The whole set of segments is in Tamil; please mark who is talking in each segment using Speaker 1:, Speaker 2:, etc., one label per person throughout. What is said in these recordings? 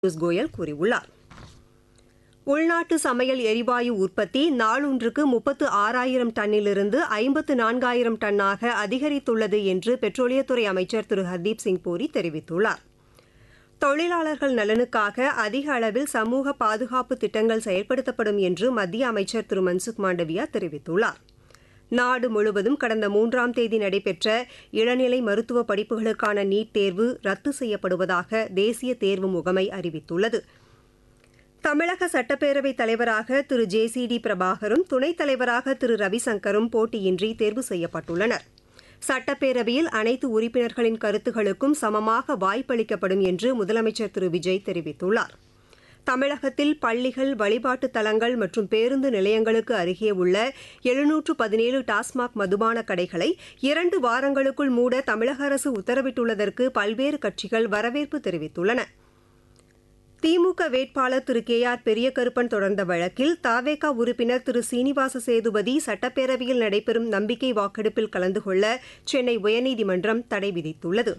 Speaker 1: பியூஷ் கோயல் கூறியுள்ளார் உள்நாட்டு சமையல் எரிவாயு உற்பத்தி நாளொன்றுக்கு முப்பத்து ஆறாயிரம் டன்னிலிருந்து ஐம்பத்து நான்காயிரம் டன்னாக அதிகரித்துள்ளது என்று பெட்ரோலியத்துறை அமைச்சர் திரு ஹர்தீப் சிங் பூரி தெரிவித்துள்ளார் தொழிலாளர்கள் நலனுக்காக அதிக அளவில் சமூக பாதுகாப்பு திட்டங்கள் செயல்படுத்தப்படும் என்று மத்திய அமைச்சர் திரு மன்சுக் மாண்டவியா தெரிவித்துள்ளார் நாடு முழுவதும் கடந்த மூன்றாம் தேதி நடைபெற்ற இளநிலை மருத்துவ படிப்புகளுக்கான நீட் தேர்வு ரத்து செய்யப்படுவதாக தேசிய தேர்வு முகமை அறிவித்துள்ளது தமிழக சட்டப்பேரவைத் தலைவராக திரு ஜே சி டி பிரபாகரும் துணைத் தலைவராக திரு ரவிசங்கரும் போட்டியின்றி தேர்வு செய்யப்பட்டுள்ளனர் சட்டப்பேரவையில் அனைத்து உறுப்பினர்களின் கருத்துகளுக்கும் சமமாக வாய்ப்பளிக்கப்படும் என்று முதலமைச்சர் திரு விஜய் தெரிவித்துள்ளார் தமிழகத்தில் பள்ளிகள் வழிபாட்டுத் தலங்கள் மற்றும் பேருந்து நிலையங்களுக்கு அருகே உள்ள எழுநூற்று பதினேழு டாஸ்மாக் மதுபான கடைகளை இரண்டு வாரங்களுக்குள் மூட தமிழக அரசு உத்தரவிட்டுள்ளதற்கு பல்வேறு கட்சிகள் வரவேற்பு தெரிவித்துள்ளன திமுக வேட்பாளர் திரு கே ஆர் பெரியகருப்பன் தொடர்ந்த வழக்கில் தாவேகா உறுப்பினர் திரு சீனிவாச சேதுபதி சட்டப்பேரவையில் நடைபெறும் நம்பிக்கை வாக்கெடுப்பில் கலந்து கொள்ள சென்னை உயர்நீதிமன்றம் தடை விதித்துள்ளது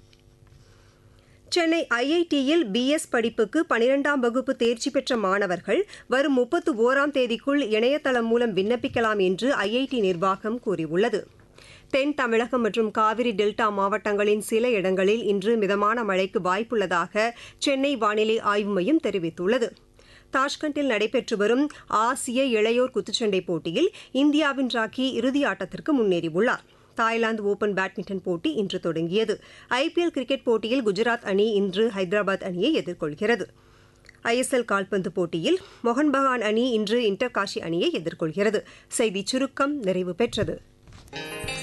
Speaker 1: சென்னை ஐஐடியில் பிஎஸ் படிப்புக்கு பனிரெண்டாம் வகுப்பு தேர்ச்சி பெற்ற மாணவர்கள் வரும் முப்பத்து ஓராம் தேதிக்குள் இணையதளம் மூலம் விண்ணப்பிக்கலாம் என்று ஐஐடி நிர்வாகம் கூறியுள்ளது தென் தமிழகம் மற்றும் காவிரி டெல்டா மாவட்டங்களின் சில இடங்களில் இன்று மிதமான மழைக்கு வாய்ப்புள்ளதாக சென்னை வானிலை ஆய்வு மையம் தெரிவித்துள்ளது தாஷ்கண்டில் நடைபெற்று வரும் ஆசிய இளையோர் குத்துச்சண்டை போட்டியில் இந்தியாவின் ராக்கி இறுதி ஆட்டத்திற்கு முன்னேறியுள்ளார் தாய்லாந்து ஓபன் பேட்மிண்டன் போட்டி இன்று தொடங்கியது ஐபிஎல் கிரிக்கெட் போட்டியில் குஜராத் அணி இன்று ஹைதராபாத் அணியை எதிர்கொள்கிறது ஐஎஸ்எல் கால்பந்து போட்டியில் மொகன் பகான் அணி இன்று இன்டர் காஷி அணியை எதிர்கொள்கிறது செய்திச் சுருக்கம் நிறைவு பெற்றது